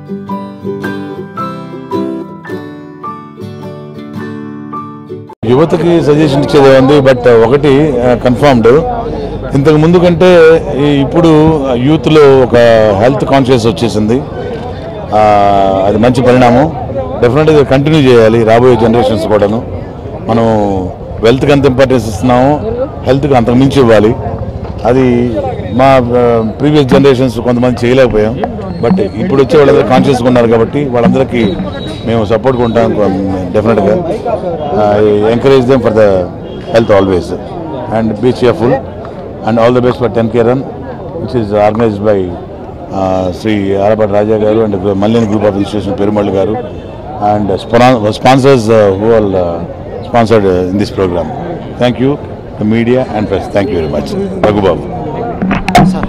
యువతకి సజెషన్ ఇచ్చేది ఉంది బట్ ఒకటి కన్ఫర్మ్డ్ ఇంతకు ముందు కంటే ఈ- ఇప్పుడు యూత్లో ఒక హెల్త్ కాన్షియస్ వచ్చేసింది ఆ, అది మంచి పరిణామం డెఫినెట్గా కంటిన్యూ చేయాలి రాబోయే జనరేషన్స్ కూడాను మనం వెల్త్కి ఎంత ఇంపార్టెన్స్ ఇస్తున్నామో హెల్త్కి అంతకు మించి ఇవ్వాలి అది మా ప్రీవియస్ జనరేషన్స్ కొంతమంది చేయలేకపోయాం బట్ ఇప్పుడు వచ్చే వాళ్ళందరూ కాన్షియస్గా ఉన్నారు కాబట్టి వాళ్ళందరికీ మేము సపోర్ట్గా ఉంటాం డెఫినెట్గా encourage them for the health always and be cheerful and all the best for ten K run which is organised by Shri Arapati Raja garu and Mallini group of institution Perumal garu and sponsors who all sponsored in this programme thank you the media and press thank you very much Raghubabu sir